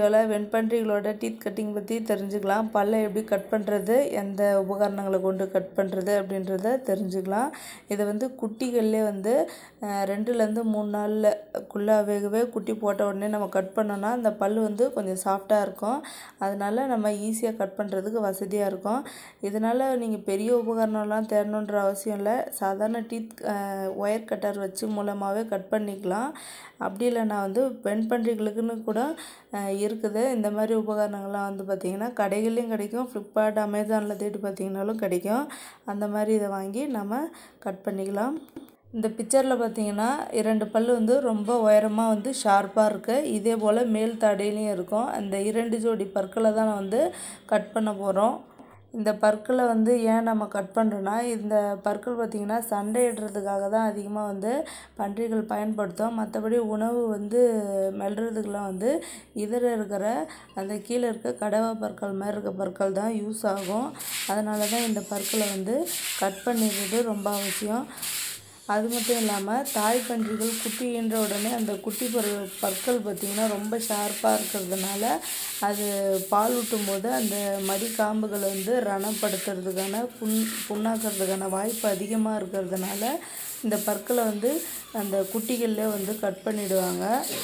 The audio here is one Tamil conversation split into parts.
வீடியோவில் வெண்பன்றிகளோட டீத் கட்டிங் பற்றி தெரிஞ்சுக்கலாம் பல்லை எப்படி கட் பண்ணுறது எந்த உபகரணங்களை கொண்டு கட் பண்ணுறது அப்படின்றத தெரிஞ்சுக்கலாம் இதை வந்து குட்டிகள்லேயே வந்து அஹ், ரெண்டுலேருந்து மூணு நாளில் குள்ளாகவே குட்டி போட்ட உடனே நம்ம கட் பண்ணோன்னா அந்த பல் வந்து கொஞ்சம் சாஃப்டாக இருக்கும் அதனால நம்ம ஈஸியாக கட் பண்ணுறதுக்கு வசதியாக இருக்கும் இதனால் நீங்கள் பெரிய உபகரணம்லாம் தேடணுன்ற அவசியம் இல்லை சாதாரண டீத் ஒயர் கட்டர் வச்சு மூலமாகவே கட் பண்ணிக்கலாம் அப்படி இல்லைன்னா வந்து வெண்பன்றிகளுக்குன்னு கூட அஹ், இருக்குது இந்த மாதிரி உபகரணங்கள்லாம் வந்து பார்த்திங்கன்னா கடைகள்லையும் கிடைக்கும் ஃப்ளிப்கார்ட் அமேசானில் தேடி பார்த்தீங்கன்னாலும் கிடைக்கும் அந்த மாதிரி இதை வாங்கி நம்ம கட் பண்ணிக்கலாம் இந்த பிக்சரில் பார்த்தீங்கன்னா இரண்டு பல் வந்து ரொம்ப உயரமாக வந்து ஷார்ப்பாக இருக்குது இதே போல் மேல் தடையிலையும் இருக்கும் அந்த இரண்டு ஜோடி பற்களை தான் நான் வந்து கட் பண்ண போகிறோம் இந்த பற்களை வந்து ஏன் நம்ம கட் பண்ணுறோன்னா இந்த பற்கள் பார்த்திங்கன்னா சண்டையிடுறதுக்காக தான் அதிகமாக வந்து பன்றிகள் பயன்படுத்தும் மற்றபடி உணவு வந்து மெல்றதுக்கெலாம் வந்து இதர இருக்கிற அந்த கீழே இருக்க கடவா பற்கள் மாதிரி இருக்க பற்கள் தான் யூஸ் ஆகும் அதனால தான் இந்த பற்களை வந்து கட் பண்ணிடுறது ரொம்ப அவசியம் அது மட்டும் இல்லாமல் தாய் பன்றிகள் குட்டி ஈன்ற உடனே அந்த குட்டி பரு பற்கள் பார்த்திங்கன்னா ரொம்ப ஷார்ப்பாக இருக்கிறதுனால அது பால் ஊட்டும் போது அந்த மடி காம்புகளை வந்து ரணப்படுத்துறதுக்கான புண் புண்ணாக்கிறதுக்கான வாய்ப்பு அதிகமாக இருக்கிறதுனால இந்த பற்களை வந்து அந்த குட்டிகள்லே வந்து கட் பண்ணிடுவாங்க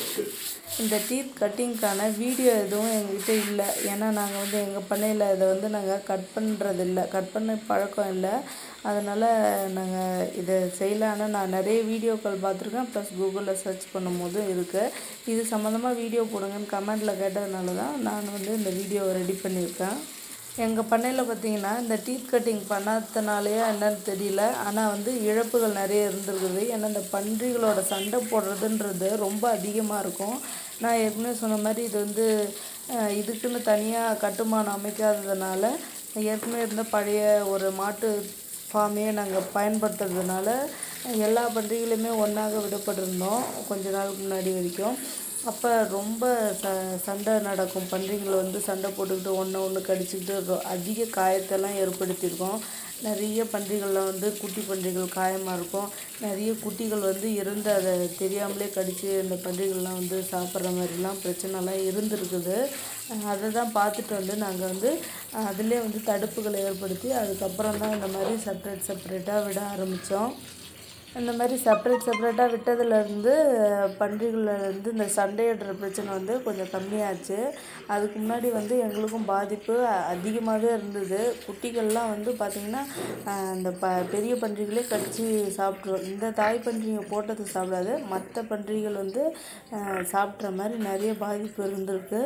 இந்த டீத் கட்டிங்க்கான வீடியோ எதுவும் எங்ககிட்ட இல்லை ஏன்னா நாங்கள் வந்து எங்கள் பண்ணையில் இதை வந்து நாங்கள் கட் பண்ணுறதில்ல கட் பண்ண பழக்கம் இல்லை அதனால் நாங்கள் இதை செய்யலான்னு நான் நிறைய வீடியோக்கள் பார்த்துருக்கேன் ப்ளஸ் கூகுளில் சர்ச் பண்ணும்போது இருக்குது இது சம்மந்தமாக வீடியோ போடுங்கன்னு கமெண்டில் கேட்டதுனால தான் நான் வந்து இந்த வீடியோவை ரெடி பண்ணியிருக்கேன் எங்கள் பண்ணையில் பார்த்தீங்கன்னா இந்த டீத் கட்டிங் பண்ணாதனாலேயே என்னன்னு தெரியல ஆனால் வந்து இழப்புகள் நிறைய இருந்திருக்குது ஏன்னா இந்த பன்றிகளோட சண்டை போடுறதுன்றது ரொம்ப அதிகமாக இருக்கும் நான் ஏற்கனவே சொன்ன மாதிரி இது வந்து அஹ், இதுக்குன்னு தனியாக கட்டுமானம் அமைக்காததுனால ஏற்கனவே இருந்த பழைய ஒரு மாட்டு ஃபார்மையே நாங்கள் பயன்படுத்துறதுனால எல்லா பன்றிகளுமே ஒன்றாக விடப்பட்டிருந்தோம் கொஞ்ச நாளுக்கு முன்னாடி வரைக்கும் அப்போ ரொம்ப ச சண்டை நடக்கும் பன்றிங்களை வந்து சண்டை போட்டுக்கிட்டு ஒன்று ஒன்று கடிச்சிக்கிட்டு ரொ- அதிக காயத்தெல்லாம் ஏற்படுத்தியிருக்கோம் நிறைய பன்றிகள்லாம் வந்து குட்டி பன்றிகள் காயமாக இருக்கும் நிறைய குட்டிகள் வந்து இருந்து அதை தெரியாமலே கடித்து அந்த பன்றிகள்லாம் வந்து சாப்பிட்ற மாதிரிலாம் பிரச்சனைலாம் இருந்திருக்குது அஹ் அதை தான் பார்த்துட்டு வந்து நாங்கள் வந்து அதிலே வந்து தடுப்புகளை ஏற்படுத்தி அதுக்கப்புறம் தான் இந்த மாதிரி செப்பரேட் செப்பரேட்டாக விட ஆரம்பித்தோம் இந்த மாதிரி செப்பரேட் செப்பரேட்டாக விட்டதுலேருந்து பன்றிகள்லேருந்து இந்த சண்டையிடுற பிரச்சனை வந்து கொஞ்சம் கம்மியாச்சு அதுக்கு முன்னாடி வந்து எங்களுக்கும் பாதிப்பு அதிகமாகவே இருந்தது குட்டிகள்லாம் வந்து பார்த்திங்கன்னா அஹ், இந்த ப பெரிய பன்றிகளே கடித்து சாப்பிட்ரும் இந்த தாய் பன்றிங்க போட்டது சாப்பிடாது மற்ற பன்றிகள் வந்து அஹ், சாப்பிட்ற மாதிரி நிறைய பாதிப்பு இருந்திருக்கு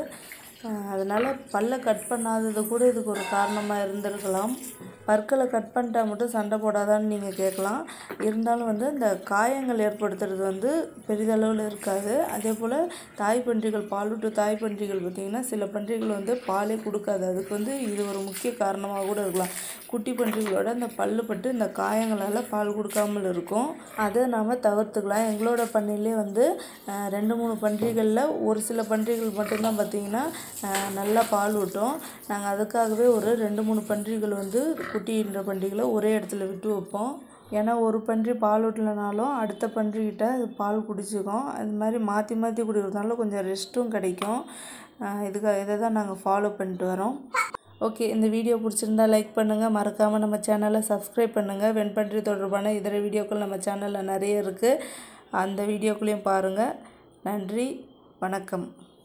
அதனால் பல்லை கட் பண்ணாதது கூட இதுக்கு ஒரு காரணமாக இருந்திருக்கலாம் பற்களை கட் பண்ணிட்டா மட்டும் சண்டை போடாதான்னு நீங்கள் கேட்கலாம் இருந்தாலும் வந்து இந்த காயங்கள் ஏற்படுத்துறது வந்து பெரிதளவில் இருக்காது அதே போல் தாய் பன்றிகள் பாலூட்டு தாய் பன்றிகள் பார்த்திங்கன்னா சில பன்றிகள் வந்து பாலே கொடுக்காது அதுக்கு வந்து இது ஒரு முக்கிய காரணமாக கூட இருக்கலாம் குட்டி பன்றிகளோட இந்த பல்லு பட்டு இந்த காயங்களால் பால் கொடுக்காமல் இருக்கும் அதை நாம் தவிர்த்துக்கலாம் எங்களோட பண்ணையிலே வந்து அஹ், ரெண்டு மூணு பன்றிகளில் ஒரு சில பன்றிகள் மட்டும்தான் பார்த்திங்கன்னா அஹ், நல்லா பால் ஊட்டும் நாங்கள் அதுக்காகவே ஒரு ரெண்டு மூணு பன்றிகள் வந்து குட்டின்ற பன்றிகளை ஒரே இடத்துல விட்டு வைப்போம் ஏன்னா ஒரு பன்றி பால் ஊட்டலைனாலும் அடுத்த பன்றிக்கிட்ட அது பால் குடிச்சிக்கும் அது மாதிரி மாற்றி மாற்றி குடிக்கிறதுனால கொஞ்சம் ரெஸ்ட்டும் கிடைக்கும் அஹ், இதுக்காக இதை தான் நாங்கள் ஃபாலோ பண்ணிட்டு வரோம் ஓகே இந்த வீடியோ பிடிச்சிருந்தா லைக் பண்ணுங்கள் மறக்காமல் நம்ம சேனலை சப்ஸ்கிரைப் பண்ணுங்கள் வெண்பன்றி தொடர்பான இதர வீடியோக்கள் நம்ம சேனலில் நிறைய இருக்குது அந்த வீடியோக்களையும் பாருங்கள் நன்றி வணக்கம்